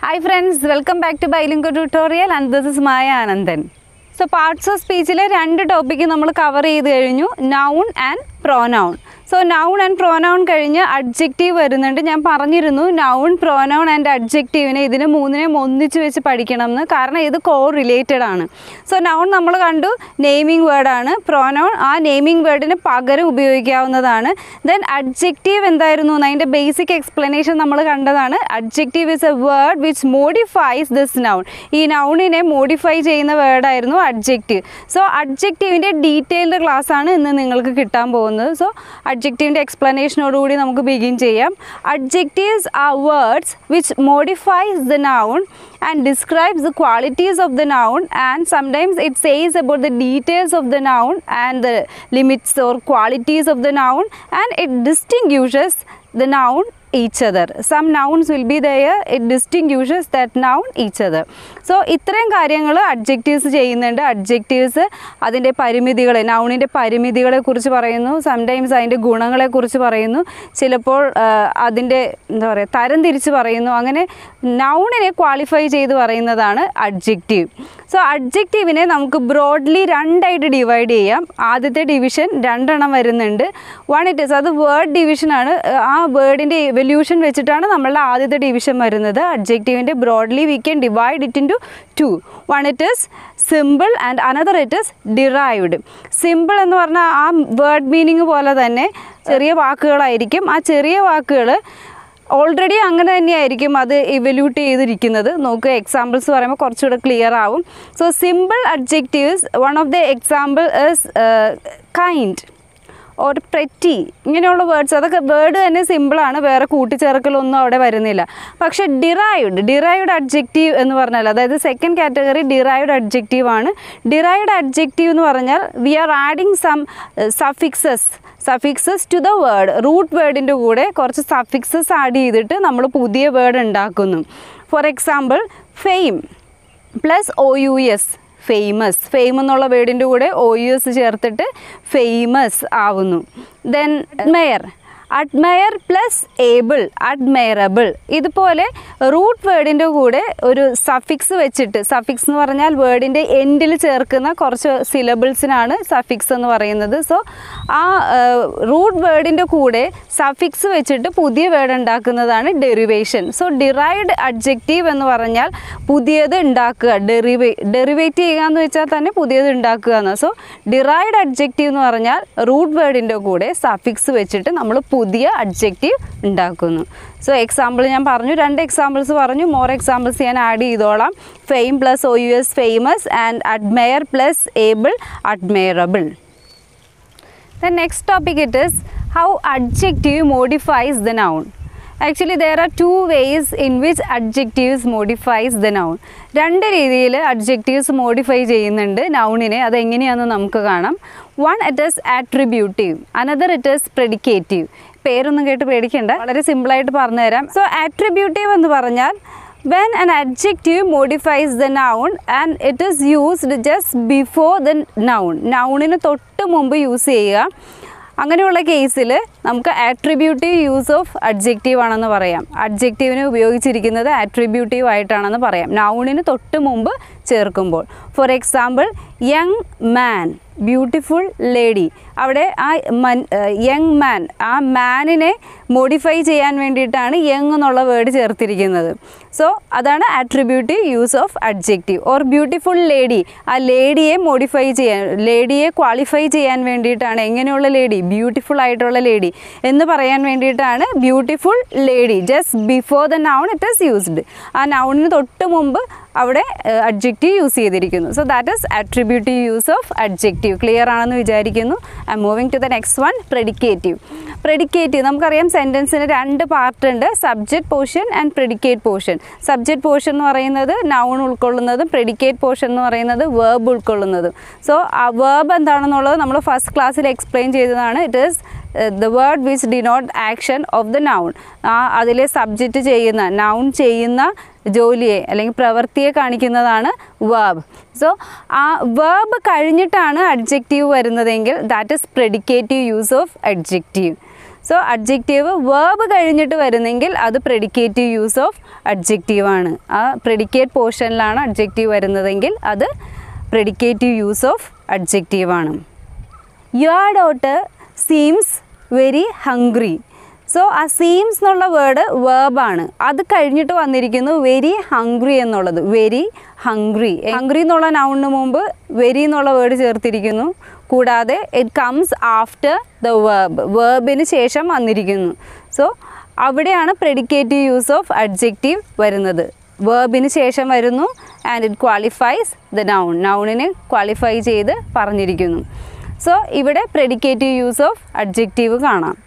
Hi friends welcome back to Bilingo tutorial and this is Maya Anandan so parts of സ്പീച്ചിലെ രണ്ട് topic നമ്മൾ cover ചെയ്ത് കഴിഞ്ഞു noun and pronoun so noun and pronoun കഴിഞ്ഞ് adjective വരുന്നുണ്ട് ഞാൻ പറഞ്ഞിരുന്നു നൗൺ പ്രോനൗൺ ആൻഡ് അഡ്ജക്റ്റീവിനെ ഇതിന് മൂന്നിനെയും ഒന്നിച്ച് വെച്ച് പഠിക്കണം എന്ന് കാരണം ഇത് കോ റിലേറ്റഡ് ആണ് സോ നൗൺ നമ്മൾ കണ്ടു നെയ്മിംഗ് വേർഡാണ് പ്രോനൗൺ ആ നെയ്മിംഗ് വേർഡിന് പകരം ഉപയോഗിക്കാവുന്നതാണ് ദെൻ അഡ്ജക്റ്റീവ് എന്തായിരുന്നു എന്ന് അതിൻ്റെ ബേസിക് എക്സ്പ്ലനേഷൻ നമ്മൾ കണ്ടതാണ് adjective is a word which modifies this noun ഈ നൗണിനെ മോഡിഫൈ ചെയ്യുന്ന വേർഡായിരുന്നു അഡ്ജക്റ്റീവ് സോ അഡ്ജക്റ്റീവിൻ്റെ ഡീറ്റെയിൽഡ് ക്ലാസ് ആണ് ഇന്ന് നിങ്ങൾക്ക് കിട്ടാൻ പോകുന്നത് സോ അഡ്ജക്റ്റീവിൻ്റെ എക്സ്പ്ലനേഷനോടുകൂടി നമുക്ക് ബിഗിൻ ചെയ്യാം adjectives are words which modifies the noun and describes the qualities of the noun and sometimes it says about the details of the noun and the limits or qualities of the noun and it distinguishes the noun each other some nouns will be there it distinguishes that noun each other so ഇത്രയും കാര്യങ്ങൾ adjectives ചെയ്യുന്നുണ്ട് adjectives അതിൻ്റെ പരിമിതികളെ നൗണിൻ്റെ പരിമിതികളെ കുറിച്ച് പറയുന്നു sometimes അതിൻ്റെ ഗുണങ്ങളെക്കുറിച്ച് പറയുന്നു ചിലപ്പോൾ ആ, അതിൻ്റെ എന്താ പറയുക തരം തിരിച്ച് പറയുന്നു അങ്ങനെ നൗണിനെ ക്വാളിഫൈ ചെയ്ത് പറയുന്നതാണ് അഡ്ജക്റ്റീവ് സോ അഡ്ജക്റ്റീവിനെ നമുക്ക് ബ്രോഡ്ലി രണ്ടായിട്ട് ഡിവൈഡ് ചെയ്യാം ആദ്യത്തെ ഡിവിഷൻ രണ്ടെണ്ണം വരുന്നുണ്ട് വൺ ഇറ്റ് ഇസ് അത് വേർഡ് ഡിവിഷനാണ് ആ വേർഡിൻ്റെ എവല്യൂഷൻ വെച്ചിട്ടാണ് നമ്മളുടെ ആദ്യത്തെ ഡിവിഷൻ വരുന്നത് അഡ്ജക്റ്റീവിൻ്റെ broadly we can divide it into two one it is simple and another it is derived simple എന്ന് പറഞ്ഞാൽ ആ വേർഡ് മീനിങ് പോലെ തന്നെ ചെറിയ വാക്കുകളായിരിക്കും ആ ചെറിയ വാക്കുകൾ ഓൾറെഡി അങ്ങനെ തന്നെയായിരിക്കും അത് ഇവല്യൂട്ട് ചെയ്തിരിക്കുന്നത് നോക്കുക എക്സാമ്പിൾസ് പറയുമ്പോൾ കുറച്ചുകൂടെ ക്ലിയർ ആവും so simple adjectives one of the example is kind or pretty ഇങ്ങനെയുള്ള വേർഡ്സ് അതൊക്കെ വേർഡ് തന്നെ സിമ്പിളാണ് വേറെ കൂട്ടിച്ചേർക്കലൊന്നും അവിടെ വരുന്നില്ല പക്ഷേ ഡിറൈവ്ഡ് ഡിറൈവ്ഡ് അഡ്ജക്റ്റീവ് എന്ന് പറഞ്ഞാൽ അതായത് സെക്കൻഡ് കാറ്റഗറി ഡിറൈവ്ഡ് അഡ്ജക്റ്റീവ് ആണ് ഡിറൈവ്ഡ് അഡ്ജക്റ്റീവ് എന്ന് പറഞ്ഞാൽ we are adding some suffixes suffixes to the word root വേർഡിൻ്റെ കൂടെ കുറച്ച് സഫിക്സസ് ആഡ് ചെയ്തിട്ട് നമ്മൾ പുതിയ വേർഡ് ഉണ്ടാക്കുന്നു for example fame plus O U S famous fame എന്നുള്ള വേർഡിൻ്റെ കൂടെ ഒ യു എസ് ചേർത്തിട്ട് ഫേമസ് ആവുന്നു then admire admire plus able admirable ഇതുപോലെ റൂട്ട് വേർഡിൻ്റെ കൂടെ ഒരു സഫിക്സ് വെച്ചിട്ട് സഫിക്സ് എന്ന് പറഞ്ഞാൽ വേർഡിൻ്റെ എൻഡിൽ ചേർക്കുന്ന കുറച്ച് സിലബിൾസിനാണ് സഫിക്സ് എന്ന് പറയുന്നത് സോ ആ റൂട്ട് വേർഡിൻ്റെ കൂടെ സഫിക്സ് വെച്ചിട്ട് പുതിയ വേർഡ് ഉണ്ടാക്കുന്നതാണ് ഡെറിവേഷൻ സോ ഡിറൈവ്ഡ് അഡ്ജക്റ്റീവ് എന്ന് പറഞ്ഞാൽ പുതിയത് ഉണ്ടാക്കുക ഡെറിവേ ഡെറിവേറ്റ് ചെയ്യുക എന്ന് വെച്ചാൽ തന്നെ പുതിയത് ഉണ്ടാക്കുക എന്ന് സോ ഡിറൈവ്ഡ് അഡ്ജക്റ്റീവ് എന്ന് പറഞ്ഞാൽ റൂട്ട് വേർഡിൻ്റെ കൂടെ സഫിക്സ് വെച്ചിട്ട് നമ്മൾ പുതിയ അഡ്ജക്റ്റീവ് ഉണ്ടാക്കുന്നു സോ എക്സാമ്പിൾ ഞാൻ പറഞ്ഞു രണ്ട് എക്സാമ്പിൾസ് പറഞ്ഞു മോർ എക്സാമ്പിൾസ് ഞാൻ ആഡ് ചെയ്തോളാം fame plus O U S famous and admire plus able admirable The next topic it is how adjective modifies the noun. Actually there are two ways in which adjectives modifies the noun. രണ്ട് രീതിയിൽ adjectives modify ചെയ്യുന്നുണ്ട് നൗണിനെ അതെങ്ങനെയാണെന്ന് നമുക്ക് കാണാം one it is attributive another it is predicative പേരൊന്നും കേട്ട് പേടിക്കണ്ട വളരെ സിമ്പിളായിട്ട് പറഞ്ഞുതരാം സോ ആട്രിബ്യൂട്ടീവ് എന്ന് പറഞ്ഞാൽ when an adjective modifies the noun and it is used just before the noun നൗണിന് തൊട്ട് മുമ്പ് യൂസ് ചെയ്യുക അങ്ങനെയുള്ള കേസിൽ നമുക്ക് ആട്രിബ്യൂട്ടീവ് യൂസ് ഓഫ് അഡ്ജക്റ്റീവ് ആണെന്ന് പറയാം അഡ്ജക്റ്റീവിനെ ഉപയോഗിച്ചിരിക്കുന്നത് ആട്രിബ്യൂട്ടീവ് ആയിട്ടാണെന്ന് പറയാം നൗണിന് തൊട്ട് മുമ്പ് ചേർക്കുമ്പോൾ for example young man beautiful lady അവിടെ ആ മൻ യങ് മാൻ ആ മാനിനെ മോഡിഫൈ ചെയ്യാൻ വേണ്ടിയിട്ടാണ് യങ് എന്നുള്ള വേർഡ് ചേർത്തിരിക്കുന്നത് സോ അതാണ് attributive use of adjective or beautiful lady ആ ലേഡിയെ മോഡിഫൈ ചെയ്യാൻ ലേഡിയെ ക്വാളിഫൈ ചെയ്യാൻ വേണ്ടിയിട്ടാണ് എങ്ങനെയുള്ള ലേഡി ബ്യൂട്ടിഫുൾ ആയിട്ടുള്ള ലേഡി എന്ന് പറയാൻ വേണ്ടിയിട്ടാണ് beautiful lady just before the noun it is used ആ നൗണിന് തൊട്ട് മുമ്പ് അവിടെ അഡ്ജക്റ്റീവ് യൂസ് ചെയ്തിരിക്കുന്നു so that is attributive use of adjective clear ആണെന്ന് വിചാരിക്കുന്നു I moving to the next one predicative predicative നമുക്കറിയാം സെൻറ്റൻസിന് രണ്ട് പാർട്ട് ഉണ്ട് subject portion and predicate portion subject portion എന്ന് പറയുന്നത് നൗൺ ഉൾക്കൊള്ളുന്നതും പ്രെഡിക്കേറ്റ് പോർഷൻ എന്ന് പറയുന്നത് വേർബ് ഉൾക്കൊള്ളുന്നതും സോ ആ വേർബ് എന്താണെന്നുള്ളത് നമ്മൾ ഫസ്റ്റ് ക്ലാസ്സിൽ എക്സ്പ്ലെയിൻ ചെയ്തതാണ് it is the word which denote action of the noun ആ അതിലെ സബ്ജക്റ്റ് ചെയ്യുന്ന നൗൺ ചെയ്യുന്ന ജോലിയെ അല്ലെങ്കിൽ പ്രവൃത്തിയെ കാണിക്കുന്നതാണ് വേർബ് സോ ആ വേർബ് കഴിഞ്ഞിട്ടാണ് അഡ്ജക്റ്റീവ് വരുന്നതെങ്കിൽ that is predicative use of adjective so adjective verb കഴിഞ്ഞിട്ട് വരുന്നെങ്കിൽ അത് പ്രെഡിക്കേറ്റീവ് യൂസ് ഓഫ് അഡ്ജക്റ്റീവാണ് ആ പ്രെഡിക്കേറ്റ് പോർഷനിലാണ് അഡ്ജക്റ്റീവ് വരുന്നതെങ്കിൽ അത് പ്രെഡിക്കേറ്റീവ് യൂസ് ഓഫ് അഡ്ജക്റ്റീവാണ് your daughter seems very hungry so ആ സീംസ് എന്നുള്ള വേർഡ് വേർബാണ് അത് കഴിഞ്ഞിട്ട് വന്നിരിക്കുന്നു വെരി ഹംഗ്രി എന്നുള്ളത് വെരി ഹംഗ്രി ഹംഗ്രി എന്നുള്ള നൗണിന് മുമ്പ് വെരി എന്നുള്ള വേർഡ് ചേർത്തിരിക്കുന്നു കൂടാതെ it comes after the verb വേർബിന് ശേഷം വന്നിരിക്കുന്നു സോ അവിടെയാണ് പ്രെഡിക്കേറ്റീവ് യൂസ് ഓഫ് അഡ്ജക്റ്റീവ് വരുന്നത് വേർബിന് ശേഷം വരുന്നു and it qualifies the noun നൗണിനെ ക്വാളിഫൈ ചെയ്ത് പറഞ്ഞിരിക്കുന്നു സോ ഇവിടെ പ്രെഡിക്കേറ്റീവ് യൂസ് ഓഫ് അഡ്ജക്റ്റീവ് കാണാം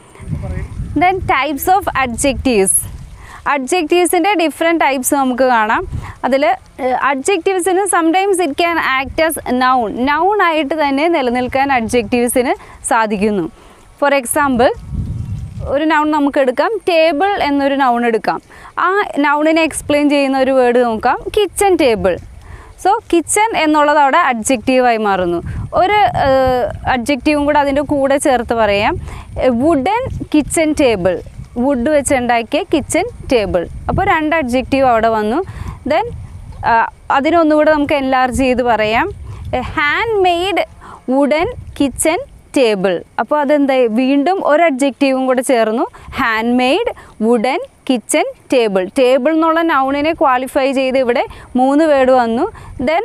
ദെൻ ടൈപ്സ് ഓഫ് അഡ്ജക്റ്റീവ്സ് അഡ്ജക്റ്റീവ്സിൻ്റെ ഡിഫറെൻറ്റ് ടൈപ്സ് നമുക്ക് കാണാം അതിൽ അഡ്ജക്റ്റീവ്സിന് sometimes it can act as noun noun ആയിട്ട് തന്നെ നിലനിൽക്കാൻ അഡ്ജക്റ്റീവ്സിന് സാധിക്കുന്നു ഫോർ എക്സാമ്പിൾ ഒരു നൗൺ നമുക്ക് എടുക്കാം ടേബിൾ എന്നൊരു നൗൺ എടുക്കാം ആ നൗണിനെ എക്സ്പ്ലെയിൻ ചെയ്യുന്ന ഒരു വേർഡ് നോക്കാം കിച്ചൺ ടേബിൾ സോ കിച്ചൺ എന്നുള്ളത് അവിടെ അഡ്ജക്റ്റീവായി മാറുന്നു ഒരു അഡ്ജക്റ്റീവും കൂടെ അതിൻ്റെ കൂടെ ചേർത്ത് പറയാം വുഡൻ കിച്ചൺ ടേബിൾ വുഡ് വെച്ചുണ്ടാക്കിയ കിച്ചൺ ടേബിൾ അപ്പോൾ രണ്ട് അഡ്ജക്റ്റീവ് അവിടെ വന്നു ദെൻ അതിനൊന്നുകൂടെ നമുക്ക് എൻലാർജ് ചെയ്ത് പറയാം handmade wooden kitchen table അപ്പോൾ അതെന്തായി വീണ്ടും ഒരു അഡ്ജക്റ്റീവും കൂടെ ചേർന്നു handmade wooden kitchen table table എന്നുള്ള നൗണിനെ ക്വാളിഫൈ ചെയ്ത് ഇവിടെ മൂന്ന് വേർഡ് വന്നു then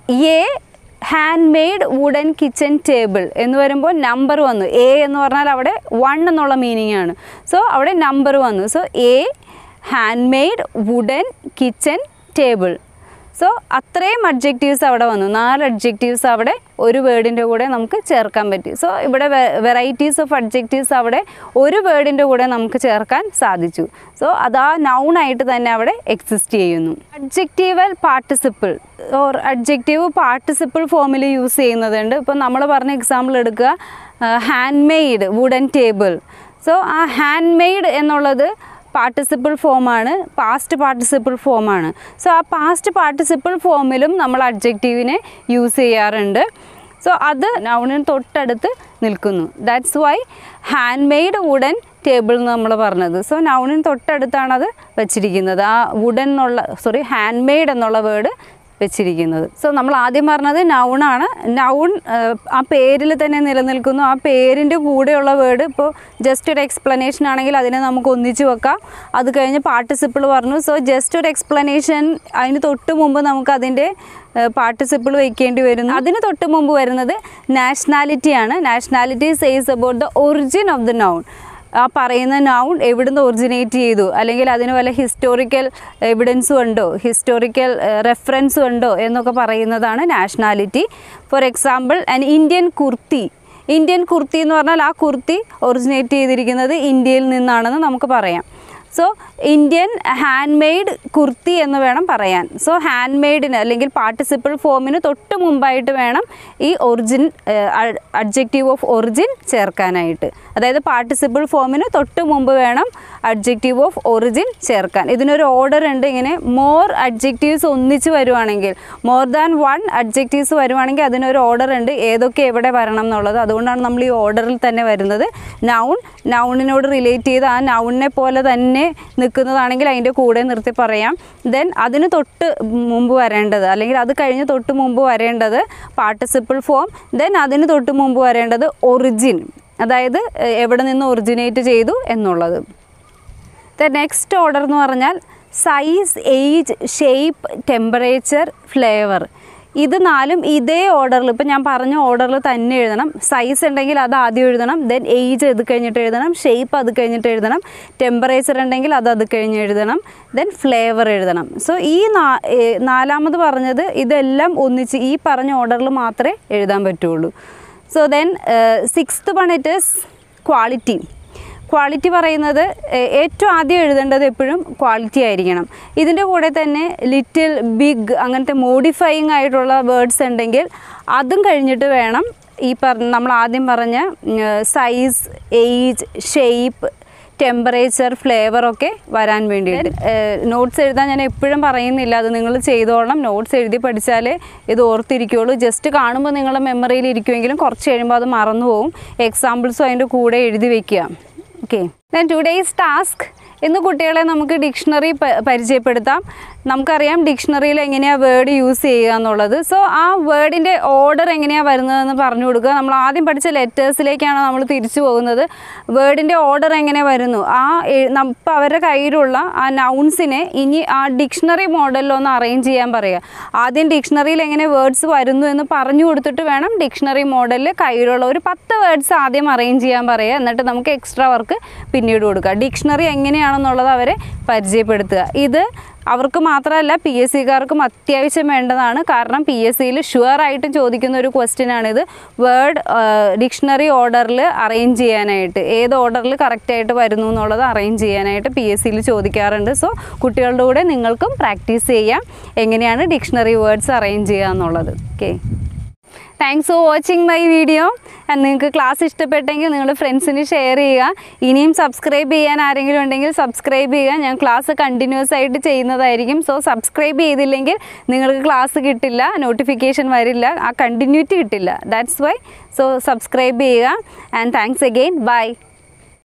a handmade wooden kitchen table എന്ന് വരുമ്പോൾ നമ്പർ വന്നു എ എന്ന് പറഞ്ഞാൽ അവിടെ വൺ എന്നുള്ള മീനിങ് ആണ് സോ അവിടെ നമ്പർ വന്നു so a handmade wooden kitchen table so അത്രയും അഡ്ജക്റ്റീവ്സ് അവിടെ വന്നു നാല് അഡ്ജക്റ്റീവ്സ് അവിടെ ഒരു വേർഡിൻ്റെ കൂടെ നമുക്ക് ചേർക്കാൻ പറ്റി സോ ഇവിടെ വെറൈറ്റീസ് ഓഫ് അഡ്ജക്റ്റീവ്സ് അവിടെ ഒരു വേർഡിൻ്റെ കൂടെ നമുക്ക് ചേർക്കാൻ സാധിച്ചു സോ അത് ആ നൗണായിട്ട് തന്നെ അവിടെ എക്സിസ്റ്റ് ചെയ്യുന്നു adjectival participle or adjective participle ഫോമിൽ യൂസ് ചെയ്യുന്നതുണ്ട് ഇപ്പോൾ നമ്മൾ പറഞ്ഞ എക്സാമ്പിൾ എടുക്കുക handmade wooden table so ആ ഹാൻഡ് മെയ്ഡ് എന്നുള്ളത് പാർട്ടിസിപ്പിൾ ഫോമാണ് പാസ്റ്റ് പാർട്ടിസിപ്പിൾ ഫോമാണ് സോ ആ പാസ്റ്റ് പാർട്ടിസിപ്പിൾ ഫോമിലും നമ്മൾ അഡ്ജക്റ്റീവിനെ യൂസ് ചെയ്യാറുണ്ട് സോ അത് നൗണിന് തൊട്ടടുത്ത് നിൽക്കുന്നു that's why handmade wooden table എന്ന് നമ്മൾ പറഞ്ഞത് സോ നൗണിന് തൊട്ടടുത്താണ് അത് വെച്ചിരിക്കുന്നത് ആ വുഡൻ എന്നുള്ള സോറി ഹാൻഡ് മെയ്ഡ് എന്നുള്ള വേർഡ് വെച്ചിരിക്കുന്നത് സോ നമ്മൾ ആദ്യം പറഞ്ഞത് നൗണാണ് നൗൺ ആ പേരിൽ തന്നെ നിലനിൽക്കുന്നു ആ പേരിൻ്റെ കൂടെയുള്ള വേർഡ് ഇപ്പോൾ ജസ്റ്റ് ഒരു എക്സ്പ്ലനേഷൻ ആണെങ്കിൽ അതിനെ നമുക്ക് ഒന്നിച്ച് വെക്കാം അത് കഴിഞ്ഞ് പാർട്ടിസിപ്പിൾ പറഞ്ഞു സോ ജസ്റ്റ് ഒരു എക്സ്പ്ലനേഷൻ അതിന് തൊട്ട് മുമ്പ് നമുക്ക് അതിൻ്റെ പാർട്ടിസിപ്പിൾ വയ്ക്കേണ്ടി വരുന്നു അതിന് തൊട്ട് മുമ്പ് വരുന്നത് നാഷണാലിറ്റിയാണ് nationality says about the origin of the noun ആ പറയുന്ന നൗൺ എവിടുന്ന് ഒറിജിനേറ്റ് ചെയ്തു അല്ലെങ്കിൽ അതിന് വല്ല ഹിസ്റ്റോറിക്കൽ എവിഡൻസും ഉണ്ടോ ഹിസ്റ്റോറിക്കൽ റെഫറൻസും ഉണ്ടോ എന്നൊക്കെ പറയുന്നതാണ് nationality for example an Indian kurti Indian kurti എന്ന് പറഞ്ഞാൽ ആ കുർത്തി ഒറിജിനേറ്റ് ചെയ്തിരിക്കുന്നത് ഇന്ത്യയിൽ നിന്നാണെന്ന് നമുക്ക് പറയാം so Indian handmade kurti എന്ന് വേണം പറയാൻ സോ ഹാൻഡ് മെയ്ഡിന് അല്ലെങ്കിൽ പാർട്ടിസിപ്പിൾ ഫോമിന് തൊട്ട് മുമ്പായിട്ട് വേണം ഈ ഒറിജിൻ അഡ്ജക്റ്റീവ് ഓഫ് ഒറിജിൻ ചേർക്കാനായിട്ട് അതായത് പാർട്ടിസിപ്പിൾ ഫോമിന് തൊട്ട് മുമ്പ് വേണം അഡ്ജക്റ്റീവ് ഓഫ് ഒറിജിൻ ചേർക്കാൻ ഇതിനൊരു ഓർഡർ ഉണ്ട് ഇങ്ങനെ മോർ അഡ്ജക്റ്റീവ്സ് ഒന്നിച്ച് വരുവാണെങ്കിൽ മോർ ദാൻ വൺ അഡ്ജക്റ്റീവ്സ് വരുവാണെങ്കിൽ അതിനൊരു ഓർഡർ ഉണ്ട് ഏതൊക്കെ എവിടെ വരണം എന്നുള്ളത് അതുകൊണ്ടാണ് നമ്മൾ ഈ ഓർഡറിൽ തന്നെ വരുന്നത് നൗൺ നൗണിനോട് റിലേറ്റ് ചെയ്ത് ആ നൗണിനെ പോലെ തന്നെ നിൽക്കുന്നതാണെങ്കിൽ അതിൻ്റെ കൂടെ നിർത്തി പറയാം ദെൻ അതിന് തൊട്ട് മുമ്പ് വരേണ്ടത് അല്ലെങ്കിൽ അത് കഴിഞ്ഞ് തൊട്ട് മുമ്പ് വരേണ്ടത് പാർട്ടിസിപ്പിൾ ഫോം ദെൻ അതിന് തൊട്ട് മുമ്പ് വരേണ്ടത് ഒറിജിൻ അതായത് എ- എവിടെ നിന്ന് ഒറിജിനേറ്റ് ചെയ്തു എന്നുള്ളത് ദ നെക്സ്റ്റ് ഓർഡർ എന്ന് പറഞ്ഞാൽ size age shape temperature flavour ഇത് നാലും ഇതേ ഓർഡറിൽ ഇപ്പം ഞാൻ പറഞ്ഞ ഓർഡറിൽ തന്നെ എഴുതണം സൈസ് ഉണ്ടെങ്കിൽ അത് ആദ്യം എഴുതണം ദെൻ ഏജ് അത് കഴിഞ്ഞിട്ട് എഴുതണം ഷേപ്പ് അത് കഴിഞ്ഞിട്ട് എഴുതണം ടെമ്പറേച്ചർ ഉണ്ടെങ്കിൽ അത് അത് കഴിഞ്ഞ് എഴുതണം ദെൻ ഫ്ലേവർ എഴുതണം സോ ഈ നാ- ഏ, നാലാമത് പറഞ്ഞത് ഇതെല്ലാം ഒന്നിച്ച് ഈ പറഞ്ഞ ഓർഡറിൽ മാത്രമേ എഴുതാൻ പറ്റുള്ളൂ so then sixth one it is quality quality പറയുന്നത് ഏ- ഏറ്റവും ആദ്യം എഴുതേണ്ടത് എപ്പോഴും ക്വാളിറ്റി ആയിരിക്കണം ഇതിൻ്റെ കൂടെ തന്നെ ലിറ്റിൽ ബിഗ് അങ്ങനത്തെ മോഡിഫൈയിങ് ആയിട്ടുള്ള വേർഡ്സ് ഉണ്ടെങ്കിൽ അതും കഴിഞ്ഞിട്ട് വേണം ഈ പറഞ്ഞ നമ്മൾ ആദ്യം പറഞ്ഞ size age shape temperature flavour ഒക്കെ വരാൻ വേണ്ടിയിട്ട് നോട്ട്സ് എഴുതാൻ ഞാൻ എപ്പോഴും പറയുന്നില്ല അത് നിങ്ങൾ ചെയ്തോളണം നോട്ട്സ് എഴുതി പഠിച്ചാലേ ഇത് ഓർത്തിരിക്കുകയുള്ളൂ ജസ്റ്റ് കാണുമ്പോൾ നിങ്ങളുടെ മെമ്മറിയിൽ ഇരിക്കുമെങ്കിലും കുറച്ച് കഴിയുമ്പോൾ അത് മറന്നു പോകും എക്സാമ്പിൾസും അതിൻ്റെ കൂടെ എഴുതി വെക്കുക ഓക്കെ ദെൻ ടുഡേയ്സ് ടാസ്ക് ഇന്ന് കുട്ടികളെ നമുക്ക് ഡിക്ഷണറി പരിചയപ്പെടുത്താം നമുക്കറിയാം ഡിക്ഷണറിയിൽ എങ്ങനെയാണ് വേർഡ് യൂസ് ചെയ്യുക എന്നുള്ളത് സോ ആ വേർഡിൻ്റെ ഓർഡർ എങ്ങനെയാണ് വരുന്നതെന്ന് പറഞ്ഞു കൊടുക്കുക നമ്മൾ ആദ്യം പഠിച്ച ലെറ്റേഴ്സിലേക്കാണ് നമ്മൾ തിരിച്ചു പോകുന്നത് വേർഡിൻ്റെ ഓർഡർ എങ്ങനെ വരുന്നു ആ ഇപ്പം അവരുടെ കയ്യിലുള്ള ആ നൗൺസിനെ ഇനി ആ ഡിക്ഷണറി മോഡലിൽ ഒന്ന് അറേഞ്ച് ചെയ്യാൻ പറയുക ആദ്യം ഡിക്ഷണറിയിൽ എങ്ങനെ വേർഡ്സ് വരുന്നു എന്ന് പറഞ്ഞു കൊടുത്തിട്ട് വേണം ഡിക്ഷണറി മോഡലിൽ കയ്യിലുള്ള ഒരു പത്ത് വേർഡ്സ് ആദ്യം അറേഞ്ച് ചെയ്യാൻ പറയുക എന്നിട്ട് നമുക്ക് എക്സ്ട്രാ വർക്ക് പിന്നീട് കൊടുക്കുക ഡിക്ഷണറി എങ്ങനെയാണെന്നുള്ളത് അവരെ പരിചയപ്പെടുത്തുക ഇത് അവർക്ക് മാത്രമല്ല പി എസ് സിക്കാർക്കും അത്യാവശ്യം വേണ്ടതാണ് കാരണം പി എസ് സിയിൽ ഷുവറായിട്ടും ചോദിക്കുന്ന ഒരു ക്വസ്റ്റ്യൻ ആണിത് വേർഡ് ഡിക്ഷണറി ഓർഡറിൽ അറേഞ്ച് ചെയ്യാനായിട്ട് ഏത് ഓർഡറിൽ കറക്റ്റായിട്ട് വരുന്നു എന്നുള്ളത് അറേഞ്ച് ചെയ്യാനായിട്ട് പി എസ് സിയിൽ ചോദിക്കാറുണ്ട് സോ കുട്ടികളുടെ കൂടെ നിങ്ങൾക്കും പ്രാക്ടീസ് ചെയ്യാം എങ്ങനെയാണ് ഡിക്ഷണറി വേർഡ്സ് അറേഞ്ച് ചെയ്യുക എന്നുള്ളത് okay thanks for watching my video നിങ്ങൾക്ക് ക്ലാസ് ഇഷ്ടപ്പെട്ടെങ്കിൽ നിങ്ങളുടെ ഫ്രണ്ട്സിന് ഷെയർ ചെയ്യുക ഇനിയും സബ്സ്ക്രൈബ് ചെയ്യാൻ ആരെങ്കിലും ഉണ്ടെങ്കിൽ സബ്സ്ക്രൈബ് ചെയ്യുക ഞാൻ ക്ലാസ് കണ്ടിന്യൂസ് ആയിട്ട് ചെയ്യുന്നതായിരിക്കും സോ സബ്സ്ക്രൈബ് ചെയ്തില്ലെങ്കിൽ നിങ്ങൾക്ക് ക്ലാസ് കിട്ടില്ല നോട്ടിഫിക്കേഷൻ വരില്ല ആ കണ്ടിന്യൂറ്റി കിട്ടില്ല ദാറ്റ്സ് വൈ സോ സബ്സ്ക്രൈബ് ചെയ്യുക ആൻഡ് താങ്ക്സ് അഗെയിൻ ബൈ